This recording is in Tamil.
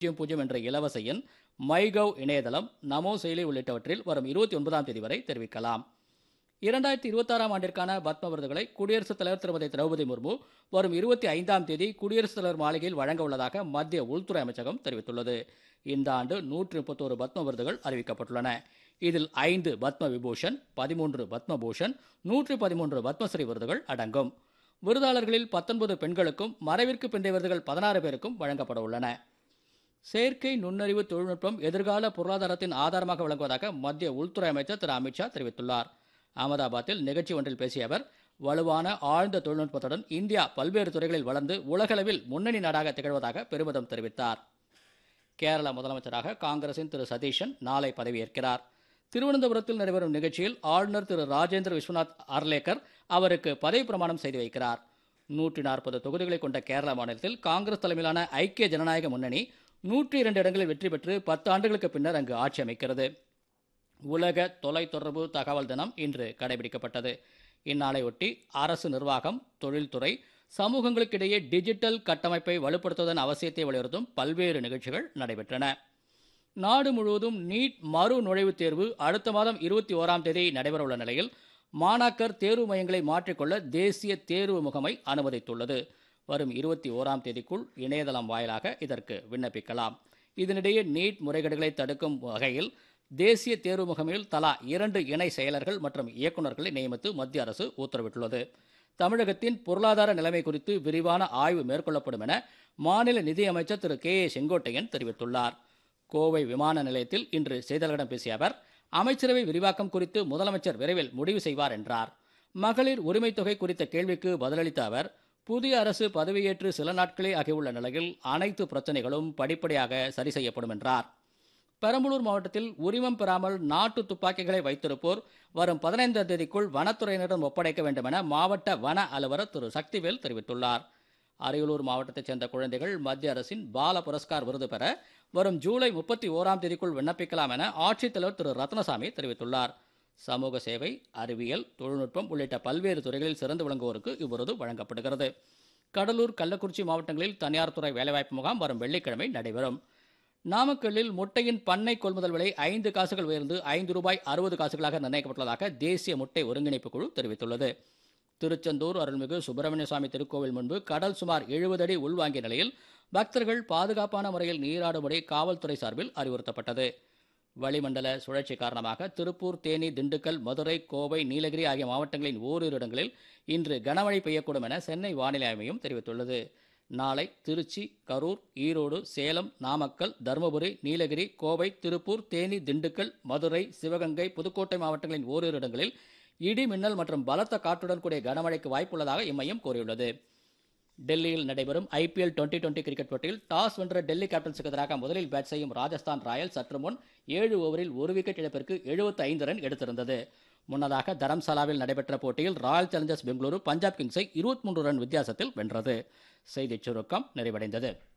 பூஜ்ஜியம் பூஜ்ஜியம் என்ற இலவச எண் மைகவ் இணையதளம் நமோ செயலி உள்ளிட்டவற்றில் வரும் இருபத்தி ஒன்பதாம் தேதி வரை தெரிவிக்கலாம் இரண்டாயிரத்தி இருபத்தாறாம் ஆண்டிற்கான பத்ம விருதுகளை குடியரசுத் தலைவர் திருமதி திரௌபதி முர்மு வரும் இருபத்தி ஐந்தாம் தேதி குடியரசுத் தலைவர் மாளிகையில் வழங்க உள்ளதாக மத்திய உள்துறை அமைச்சகம் தெரிவித்துள்ளது இந்த ஆண்டு நூற்றி முப்பத்தோரு பத்ம விருதுகள் அறிவிக்கப்பட்டுள்ளன இதில் ஐந்து பத்ம விபூஷன் பதிமூன்று பத்ம பூஷன் நூற்றி பதிமூன்று பத்மஸ்ரீ விருதுகள் அடங்கும் விருதாளர்களில் பத்தொன்பது பெண்களுக்கும் மறைவிற்கு பிந்தைய விருதுகள் பதினாறு பேருக்கும் வழங்கப்பட உள்ளன செயற்கை நுண்ணறிவு தொழில்நுட்பம் எதிர்கால பொருளாதாரத்தின் ஆதாரமாக விளங்குவதாக மத்திய உள்துறை அமைச்சர் திரு அமித்ஷா தெரிவித்துள்ளார் அகமதாபாத்தில் நிகழ்ச்சி ஒன்றில் பேசிய அவர் வலுவான ஆழ்ந்த தொழில்நுட்பத்துடன் இந்தியா பல்வேறு துறைகளில் வளர்ந்து உலகளவில் முன்னணி நாடாக திகழ்வதாக பெருமிதம் தெரிவித்தார் கேரள முதலமைச்சராக காங்கிரசின் திரு சதீஷன் நாளை பதவியேற்கிறார் திருவனந்தபுரத்தில் நடைபெறும் நிகழ்ச்சியில் ஆளுநர் திரு ராஜேந்திர விஸ்வநாத் அர்லேக்கர் அவருக்கு பதவி பிரமாணம் செய்து வைக்கிறார் நூற்றி நாற்பது தொகுதிகளை கொண்ட கேரள மாநிலத்தில் காங்கிரஸ் தலைமையிலான ஐக்கிய ஜனநாயக முன்னணி நூற்றி இரண்டு இடங்களில் வெற்றி பெற்று பத்து ஆண்டுகளுக்கு பின்னர் அங்கு ஆட்சி அமைக்கிறது உலக தொலைத்தொடர்பு தகவல் தினம் இன்று கடைபிடிக்கப்பட்டது இந்நாளையொட்டி அரசு நிர்வாகம் தொழில்துறை சமூகங்களுக்கிடையே டிஜிட்டல் கட்டமைப்பை வலுப்படுத்துவதன் அவசியத்தை வலியுறுத்தும் பல்வேறு நிகழ்ச்சிகள் நடைபெற்றன நாடு முழுவதும் நீட் மறு நுழைவுத் தேர்வு அடுத்த மாதம் இருபத்தி ஓராம் தேதி நடைபெறவுள்ள நிலையில் மாணாக்கர் தேர்வு மையங்களை மாற்றிக்கொள்ள தேசிய தேர்வு முகமை அனுமதித்துள்ளது வரும் இருபத்தி ஓராம் தேதிக்குள் இணையதளம் வாயிலாக இதற்கு விண்ணப்பிக்கலாம் இதனிடையே நீட் முறைகேடுகளை தடுக்கும் வகையில் தேசிய தேர்வு முகமையில் தலா இரண்டு இணை செயலர்கள் மற்றும் இயக்குநர்களை நியமித்து மத்திய அரசு உத்தரவிட்டுள்ளது தமிழகத்தின் பொருளாதார நிலைமை குறித்து விரிவான ஆய்வு மேற்கொள்ளப்படும் என மாநில நிதியமைச்சர் திரு கே ஏ செங்கோட்டையன் தெரிவித்துள்ளார் கோவை விமான நிலையத்தில் இன்று செய்தியாளர்களிடம் பேசிய அவர் அமைச்சரவை விரிவாக்கம் குறித்து முதலமைச்சர் விரைவில் முடிவு செய்வார் என்றார் மகளிர் உரிமைத் தொகை குறித்த கேள்விக்கு பதிலளித்த அவர் புதிய அரசு பதவியேற்று சில நாட்களே ஆகியுள்ள நிலையில் அனைத்து பிரச்சனைகளும் படிப்படியாக சரி செய்யப்படும் என்றார் பெரம்பலூர் மாவட்டத்தில் உரிமம் பெறாமல் நாட்டு துப்பாக்கிகளை வைத்திருப்போர் வரும் பதினைந்தாம் தேதிக்குள் வனத்துறையினரிடம் ஒப்படைக்க வேண்டும் என மாவட்ட வன அலுவலர் திரு சக்திவேல் தெரிவித்துள்ளார் அரியலூர் மாவட்டத்தைச் சேர்ந்த குழந்தைகள் மத்திய அரசின் பால புரஸ்கார் விருது பெற வரும் ஜூலை முப்பத்தி ஓராம் தேதிக்குள் விண்ணப்பிக்கலாம் என ஆட்சித்தலைவர் திரு ரத்னசாமி தெரிவித்துள்ளார் சமூக சேவை அறிவியல் தொழில்நுட்பம் உள்ளிட்ட பல்வேறு துறைகளில் சிறந்து விளங்குவோருக்கு இவ்விருது வழங்கப்படுகிறது கடலூர் கள்ளக்குறிச்சி மாவட்டங்களில் தனியார் துறை வேலைவாய்ப்பு முகாம் வரும் வெள்ளிக்கிழமை நடைபெறும் நாமக்கல்லில் முட்டையின் பண்ணை கொள்முதல் விலை ஐந்து காசுகள் உயர்ந்து ஐந்து ரூபாய் அறுபது காசுகளாக நிர்ணயிக்கப்பட்டுள்ளதாக தேசிய முட்டை ஒருங்கிணைப்பு குழு தெரிவித்துள்ளது திருச்செந்தூர் அருள்மிகு சுப்பிரமணிய சுவாமி திருக்கோவில் முன்பு கடல் சுமார் எழுபது அடி உள்வாங்கிய நிலையில் பக்தர்கள் பாதுகாப்பான முறையில் நீராடும்படி காவல்துறை சார்பில் அறிவுறுத்தப்பட்டது வளிமண்டல சுழற்சி காரணமாக திருப்பூர் தேனி திண்டுக்கல் மதுரை கோவை நீலகிரி ஆகிய மாவட்டங்களின் ஓரிரு இடங்களில் இன்று கனமழை பெய்யக்கூடும் என சென்னை வானிலை ஆய்வு மையம் தெரிவித்துள்ளது நாளை திருச்சி கரூர் ஈரோடு சேலம் நாமக்கல் தருமபுரி நீலகிரி கோவை திருப்பூர் தேனி திண்டுக்கல் மதுரை சிவகங்கை புதுக்கோட்டை மாவட்டங்களின் ஓரிரு இடங்களில் இடி மின்னல் மற்றும் பலத்த காற்றுடன் கூடிய கனமழைக்கு வாய்ப்புள்ளதாக இம்மையம் கூறியுள்ளது டெல்லியில் நடைபெறும் ஐபிஎல் டுவெண்டி டுவெண்டி கிரிக்கெட் போட்டியில் டாஸ் வென்ற டெல்லி கேப்டன்ஸுக்கு எதிராக முதலில் பேட் செய்யும் ராஜஸ்தான் ராயல்ஸ் சற்று முன் ஏழு ஓவரில் ஒரு விக்கெட் இழப்பிற்கு எழுபத்தி ஐந்து ரன் எடுத்திருந்தது முன்னதாக தரம்சாலாவில் நடைபெற்ற போட்டியில் ராயல் சேலஞ்சர்ஸ் பெங்களூரு பஞ்சாப் கிங்ஸை இருபத்தி மூன்று ரன் வித்தியாசத்தில் வென்றது செய்திச் சுருக்கம் நிறைவடைந்தது